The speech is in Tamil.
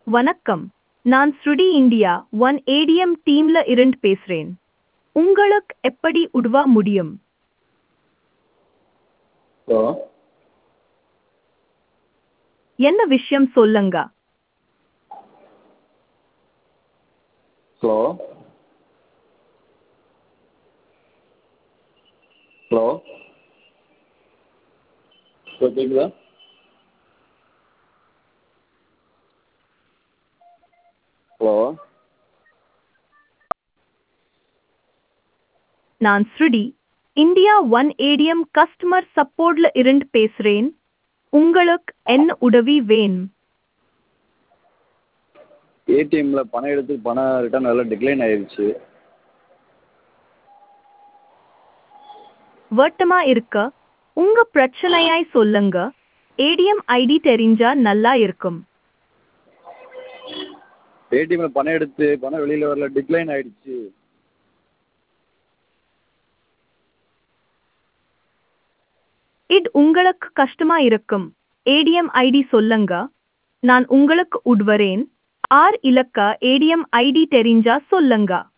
வணக்கம் நான் ஸ்ருடி இந்தியா ஒன் ஏடிஎம் டீம்ல இருந்து பேசுறேன் உங்களுக்கு எப்படி உதவ முடியும் ஹலோ என்ன விஷயம் சொல்லுங்க ஹலோ ஹலோ இப்போ கேட்குதா ஹலோ நான் Shruti India one ATM customer சப்போர்ட்ல இருந்து பேசுறேன் உங்களுக்கு என்ன உதவி வேணும் ஏடிஎம்மில் பணம் எடுத்து பணம் ரிட்டர்ன் வரல டிக்ளைன் ஆயிடுச்சு வட்டமா இருக்க உங்க பிரச்சனையாய் சொல்லுங்க ஏடிஎம் ஐடி தெரிஞ்சா நல்லா இருக்கும் ஏடிஎம்மில் பணம் எடுத்து பணம் வெளியில் வரல டிக்ளைன் ஆயிடுச்சு இது உங்களுக்கு கஷ்டமா இருக்கும் ஏடிஎம் ஐடி சொல்லுங்க நான் உங்களுக்கு உட்வரேன் ஆர் இலக்க ஏடிஎம் ஐடி தெரிஞ்சா சொல்லுங்க